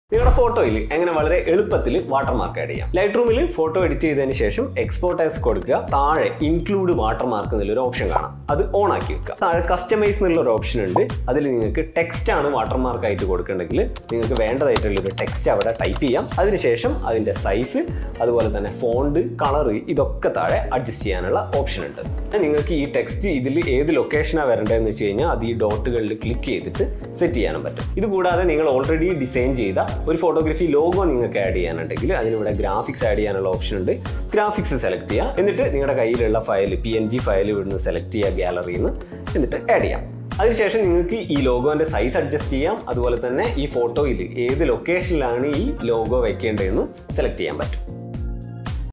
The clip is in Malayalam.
നിങ്ങളുടെ ഫോട്ടോയിൽ എങ്ങനെ വളരെ എളുപ്പത്തിൽ വാട്ടർമാർക്ക് ആഡ് ചെയ്യാം ലൈറ്റ് റൂമിൽ ഫോട്ടോ എഡിറ്റ് ചെയ്തതിന് ശേഷം എക്സ്പോർട്ട് ആസ് കൊടുക്കുക താഴെ ഇൻക്ലൂഡ് വാട്ടർമാർക്ക് എന്നുള്ളൊരു ഓപ്ഷൻ കാണാം അത് ഓൺ ആക്കി വെക്കുക താഴെ കസ്റ്റമൈസ് എന്നുള്ള ഒരു ഓപ്ഷൻ ഉണ്ട് അതിൽ നിങ്ങൾക്ക് ടെക്സ്റ്റ് ആണ് വാട്ടർമാർക്ക് ആയിട്ട് കൊടുക്കണമെങ്കിൽ നിങ്ങൾക്ക് വേണ്ടതായിട്ടുള്ള ഒരു ടെക്സ്റ്റ് അവിടെ ടൈപ്പ് ചെയ്യാം അതിനുശേഷം അതിൻ്റെ സൈസ് അതുപോലെ തന്നെ ഫോണ്ട് കളർ ഇതൊക്കെ താഴെ അഡ്ജസ്റ്റ് ചെയ്യാനുള്ള ഓപ്ഷൻ ഉണ്ട് നിങ്ങൾക്ക് ഈ ടെക്സ്റ്റ് ഇതിൽ ഏത് ലൊക്കേഷനാണ് വരേണ്ടതെന്ന് വെച്ച് കഴിഞ്ഞാൽ അത് ഈ ഡോട്ടുകളിൽ ക്ലിക്ക് ചെയ്തിട്ട് സെറ്റ് ചെയ്യാനും പറ്റും ഇത് കൂടാതെ നിങ്ങൾ ഓൾറെഡി ഡിസൈൻ ചെയ്ത ഒരു ഫോട്ടോഗ്രാഫി ലോഗോ നിങ്ങൾക്ക് ആഡ് ചെയ്യാനുണ്ടെങ്കിൽ അതിനിവിടെ ഗ്രാഫിക്സ് ആഡ് ചെയ്യാനുള്ള ഓപ്ഷൻ ഉണ്ട് ഗ്രാഫിക്സ് സെലക്ട് ചെയ്യുക എന്നിട്ട് നിങ്ങളുടെ കയ്യിലുള്ള file P N G file ഇവിടുന്ന് സെലക്ട് ചെയ്യുക ഗാലറിയിൽ നിന്ന് എന്നിട്ട് ആഡ് ചെയ്യാം അതിനുശേഷം നിങ്ങൾക്ക് ഈ ലോഗോന്റെ സൈസ് അഡ്ജസ്റ്റ് ചെയ്യാം അതുപോലെ തന്നെ ഈ ഫോട്ടോയിൽ ഏത് ലൊക്കേഷനിലാണ് ഈ ലോഗോ വെക്കേണ്ടതെന്ന് സെലക്ട് ചെയ്യാൻ പറ്റും